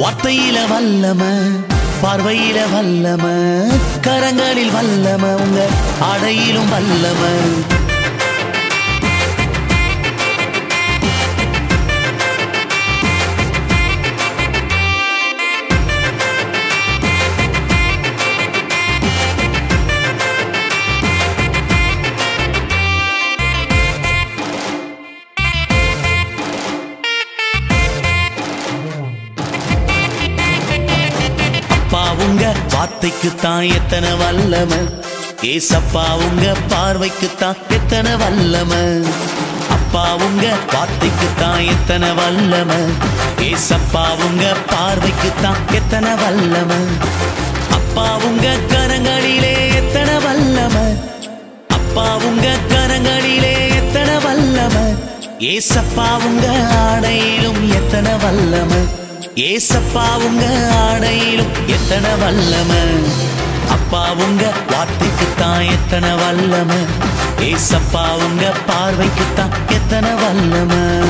வார்த்தையில வல்லம பார்வையில வல்லம கரங்களில் வல்லம உங்க அடையிலும் வல்லம அப்பா உங்க வார்த்தைக்கு தான் எத்தனை வல்லம ஏசப்பா உங்க பார்வைக்கு தான் எத்தனை வல்லம அப்பா உங்க வார்த்தைக்கு தான் எத்தனை வல்லம ஏசப்பா உங்க பார்வைக்கு தான் எத்தனை வல்லம அப்பா உங்க கரங்களிலே எத்தனை வல்லம அப்பா உங்க கரங்களிலே எத்தனை வல்லம ஏசப்பா உங்க ஆடையிலும் எத்தனை வல்லம ஏசப்பா உங்க ஆடையிலும் எத்தனை வல்லம அப்பா உங்க வார்த்தைக்கு தான் எத்தனை வல்லம ஏசப்பா உங்க பார்வைக்கு தான் எத்தனை வல்லம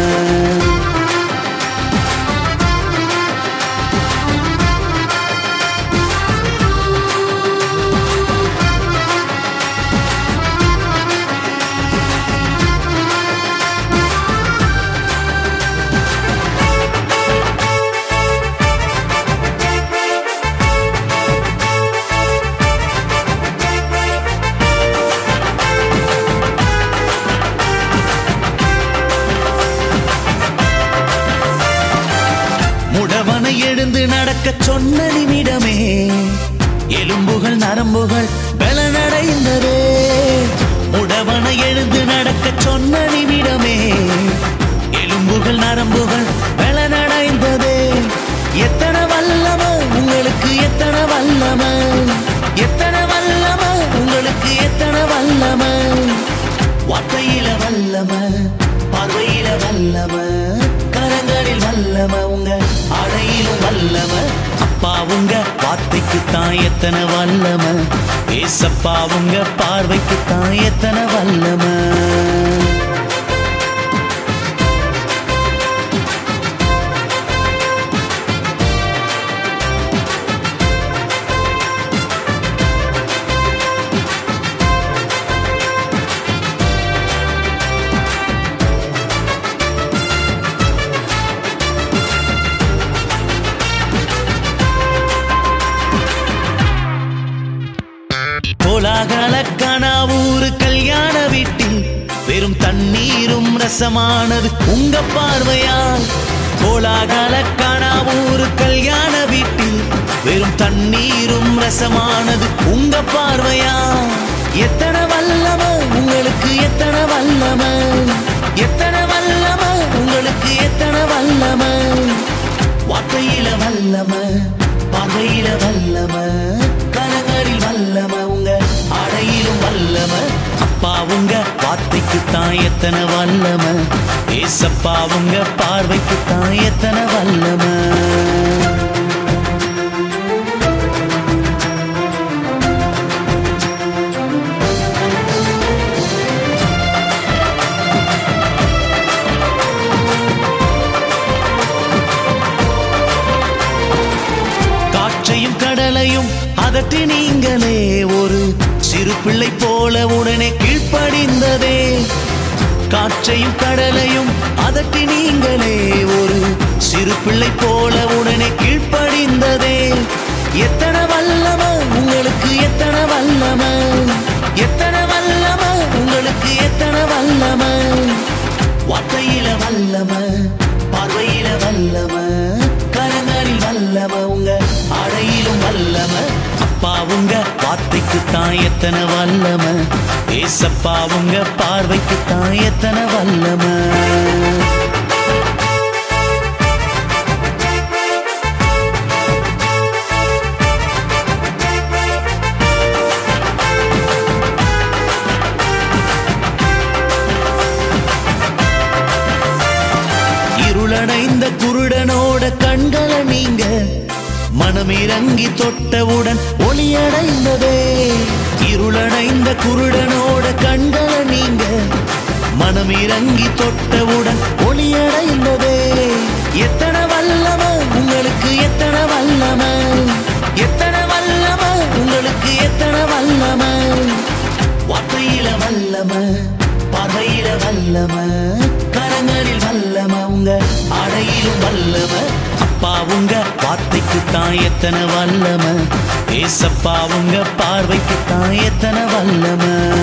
முடவனை எழுந்து நடக்க சொன்ன நிமிடமே எலும்புகள் நரம்புகள் பலனடைந்ததே முடவனை எழுந்து நடக்க சொன்ன நிமிடமே எலும்புகள் நரம்புகள் பலனடைந்ததே எத்தனை வல்லம உங்களுக்கு எத்தனை வல்லம எத்தனை வல்லம உங்களுக்கு எத்தனை வல்லம வார்த்தையில வல்லம பார்வையில வல்லம கரங்களில் வல்லம உங்க அடையிலும் வல்லம அப்பா உங்க வார்த்தைக்கு தான் எத்தனை வல்லம ஏசப்பா உங்க பார்வைக்கு தான் எத்தனை வல்லம கோலாகல கனாவூர் கல்யாண வீட்டில் வெறும் தண்ணீரும் ரசமானது உங்க பார்வையால் கோலாகல கனாவூர் கல்யாண வீட்டில் வெறும் தண்ணீரும் ரசமானது உங்க பார்வையா எத்தனை வல்லம உங்களுக்கு எத்தனை வல்லம எத்தனை வல்லம உங்களுக்கு எத்தனை வல்லம வார்த்தையில வல்லம பார்வையில வல்லம கரங்களில் வல்லம உங்க அடையிலும் வல்லம அப்பா உங்க வார்த்தைக்கு தான் எத்தனை வல்லம ஏசப்பா உங்க பார்வைக்கு தான் எத்தனை வல்லம காற்றையும் கடலையும் அதட்டி நீங்களே ஒரு சிறு பிள்ளை போல உடனே கீழ்ப்படிந்ததே காற்றையும் கடலையும் அதட்டி நீங்களே ஒரு சிறு பிள்ளை போல உடனே கீழ்ப்படிந்ததே எத்தனை வல்லம உங்களுக்கு எத்தனை வல்லம எத்தனை வல்லம உங்களுக்கு எத்தனை வல்லம வார்த்தையில வல்லம பார்வையில வல்லம கரங்களில் வல்லம உங்க அடையிலும் வல்லம அப்பா உங்க வார்த்தைக்கு தான் எத்தனை வல்லம ஏசப்பா உங்க பார்வைக்கு தான் எத்தனை வல்லம இருளடைந்த குருடனோட கண்களை நீங்க மனமிறங்கி தொட்டவுடன் ஒளியடைந்ததே இருளடைந்த குருடனோட கண்களை நீங்க மனமிறங்கி தொட்டவுடன் ஒளியடைந்ததே எத்தனை வல்லம உங்க உங்களுக்கு எத்தனை வல்லம எத்தனை வல்லம உங்களுக்கு எத்தனை வல்லம வார்த்தையில வல்லம பார்வையில வல்லம கரங்களில் வல்லம உங்க அடையிலும் வல்லம அப்பா உங்க வார்த்தைக்கு தான் எத்தனை வல்லம ஏசப்பா உங்க பார்வைக்கு தான் எத்தனை வல்லம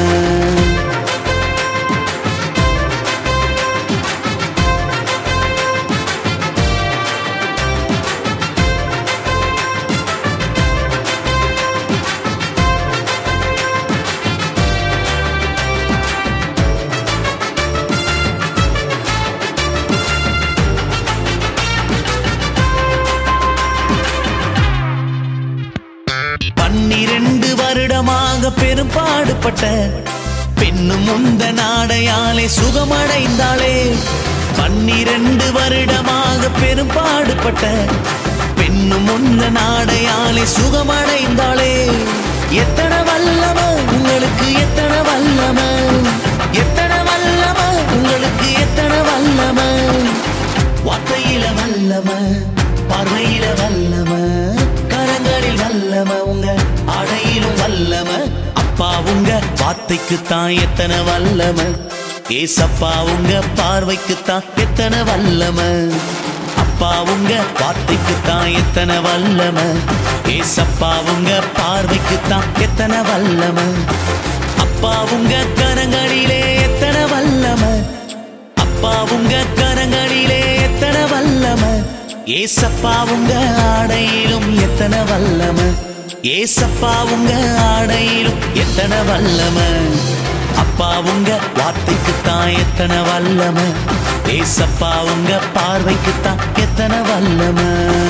பன்னிரண்டு வருடமாக பெரும்பாடுபட்ட பெண்ணும் முந்த நாடையாலே சுகமடைந்தாளே பன்னிரண்டு வருடமாக பெரும்பாடுபட்ட பெண்ணும் முந்த நாடையாலே சுகமடைந்தாளே எத்தனை வல்லம உங்களுக்கு எத்தனை வல்லம எத்தனை வல்லம உங்களுக்கு எத்தனை வல்லம வார்த்தையில வல்லம பார்வையில வல்லம கரங்களில் வல்லம உங்க அடையிலும் வல்லம அப்பா உங்க வார்த்தைக்கு தான் எத்தனை வல்லம ஏசப்பா உங்க பார்வைக்கு தான் எத்தனை வல்லம அப்பா உங்க வார்த்தைக்கு தான் எத்தனை வல்லம ஏசப்பா உங்க பார்வைக்கு தான் எத்தனை வல்லம அப்பா உங்க கரங்களிலே எத்தனை வல்லம அப்பா உங்க கரங்களிலே எத்தனை வல்லம ஏசப்பா உங்க ஆடையிலும் எத்தனை வல்லம ஏசப்பா உங்க ஆடையிலும் எத்தனை வல்லம அப்பா உங்க வார்த்தைக்கு தான் எத்தனை வல்லம ஏசப்பா உங்க பார்வைக்கு தான் எத்தனை வல்லம